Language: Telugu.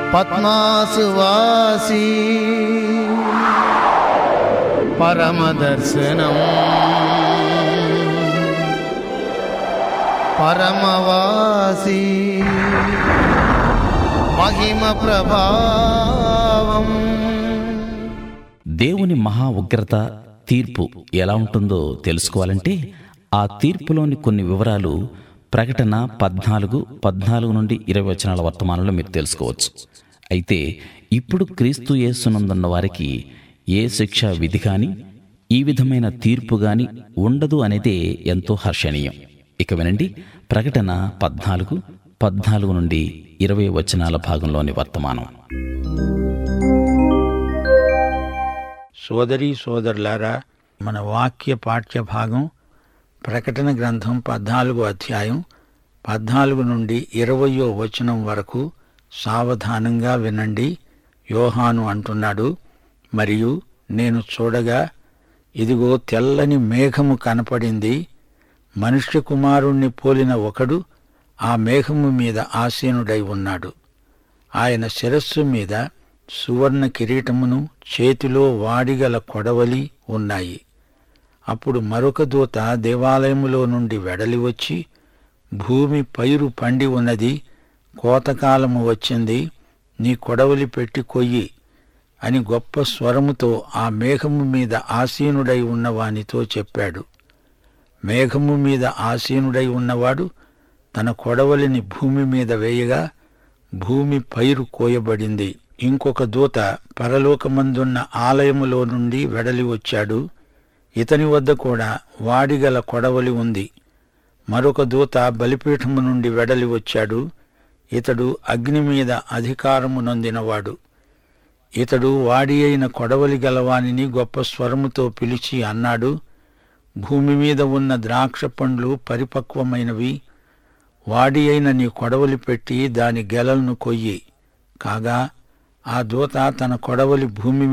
పద్మాసువాసి పరమదర్శనం పరమవాసి మహిమ ప్రభావం దేవుని మహా ఉగ్రత తీర్పు ఎలా ఉంటుందో తెలుసుకోవాలంటే ఆ తీర్పులోని కొన్ని వివరాలు ప్రకటన పద్నాలుగు పద్నాలుగు నుండి ఇరవై వచనాల వర్తమానంలో మీరు తెలుసుకోవచ్చు అయితే ఇప్పుడు క్రీస్తు యేసునందున్న వారికి ఏ శిక్ష విధి కానీ ఈ విధమైన తీర్పు గాని ఉండదు అనేదే ఎంతో హర్షణీయం ఇక వినండి ప్రకటన పద్నాలుగు పద్నాలుగు నుండి ఇరవై వచనాల భాగంలోని వర్తమానం సోదరీ సోదరులారా మన వాక్య పాఠ్య భాగం ప్రకటన గ్రంథం పద్నాలుగో అధ్యాయం పద్నాలుగు నుండి ఇరవయో వచనం వరకు సావధానంగా వినండి యోహాను అంటున్నాడు మరియు నేను చూడగా ఇదిగో తెల్లని మేఘము కనపడింది మనుష్య కుమారుణ్ణి పోలిన ఒకడు ఆ మేఘము మీద ఆసీనుడై ఉన్నాడు ఆయన శిరస్సు మీద సువర్ణ కిరీటమును చేతిలో వాడిగల కొడవలి ఉన్నాయి అప్పుడు మరొక దూత దేవాలయములో నుండి వెడలి వచ్చి భూమి పైరు పండి ఉన్నది కోతకాలము వచ్చింది నీ కొడవలి పెట్టి కొయ్యి అని గొప్ప స్వరముతో ఆ మేఘము మీద ఆసీనుడై ఉన్నవానితో చెప్పాడు మేఘము మీద ఆసీనుడై ఉన్నవాడు తన కొడవలిని భూమి మీద వేయగా భూమి పైరు కోయబడింది ఇంకొక దూత పరలోకమందున్న ఆలయములో నుండి వెడలి వచ్చాడు ఇతని వద్ద కూడా వాడిగల కొడవలి ఉంది మరొక దూత బలిపీఠము నుండి వెడలి వచ్చాడు ఇతడు అగ్ని మీద అధికారము నొందినవాడు ఇతడు వాడి అయిన కొడవలి గలవానిని గొప్ప స్వరముతో పిలిచి అన్నాడు భూమి మీద ఉన్న ద్రాక్ష పండ్లు పరిపక్వమైనవి వాడి అయిన నీ కొడవలి పెట్టి దాని గెలలను కొయ్యి కాగా ఆ దూత తన కొడవలి భూమి